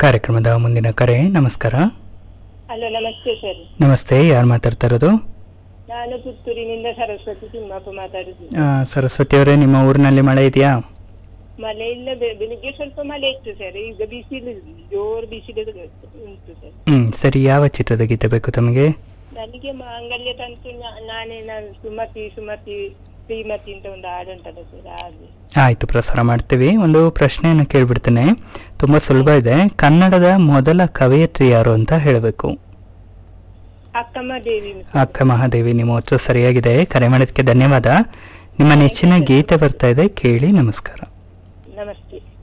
ಕಾರ್ಯಕ್ರಮದ ಮುಂದಿನ ಕರೆ ನಮಸ್ಕಾರ ಹಲೋ ನಮಸ್ತೆ ಸರ್ ನಮಸ್ತೆ ಯಾರು ಮಾತಾಡ್ತಾ ಇರೋದು ನಾನು ಪುತ್ತೂರಿನಿಂದ ಸರಸ್ವತಿ ತಿಮ್ಮಪ್ಪ ಮಾತಾಡುದು ಆ, ಸರಸ್ವತಿ ಅವರೇ ನಿಮ್ಮ ಊರಿನಲ್ಲಿ ಮಳೆ ಇದೆಯಾ ಮಳೆ ಇಲ್ಲ ಬೆ- ಬೆಳಿಗ್ಗೆ ಸ್ವಲ್ಪ ಮಳೆ ಇತ್ತು ಸರ್ ಈಗ ಬಿಸಿಲು ಜೋರು ಬಿಸಿಲು ಉಂಟು ಸರ್ ಹ್ಮ್ ಸರಿ ಯಾವ ಚಿತ್ರದ ಗೀತೆ ಬೇಕು ತಮಗೆ ನನಗೆ ಮಾಂಗಲ್ಯ ತಂತು ನಾ- ನಾನೇ ನಾನು ಸುಮತಿ ಸುಮತಿ ಶ್ರೀಮತಿ ಅಂತ ಒಂದು ಹಾಡುಂಟಲ್ಲ ಸರ್ ಹಾಗೆ ಆಯ್ತು ಪ್ರಸಾರ ಮಾಡ್ತೀವಿ ಒಂದು ಪ್ರಶ್ನೆಯನ್ನು ಕೇಳ್ಬಿಡ್ತೇನೆ ತುಂಬಾ ಸುಲಭ ಇದೆ ಕನ್ನಡದ ಮೊದಲ ಕವಯತ್ರಿ ಯಾರು ಅಂತ ಹೇಳಬೇಕು ಅಕ್ಕಮ್ಮ ದೇವಿ ಅಕ್ಕ ಮಹಾದೇವಿ ನಿಮ್ಮ ಉತ್ತರ ಸರಿಯಾಗಿದೆ ಕರೆ ಮಾಡಿದ್ದಕ್ಕೆ ಧನ್ಯವಾದ ನಿಮ್ಮ ನೆಚ್ಚಿನ ಗೀತೆ ಬರ್ತಾ ಇದೆ ಕೇಳಿ ನಮಸ್ಕಾರ ನಮಸ್ತೆ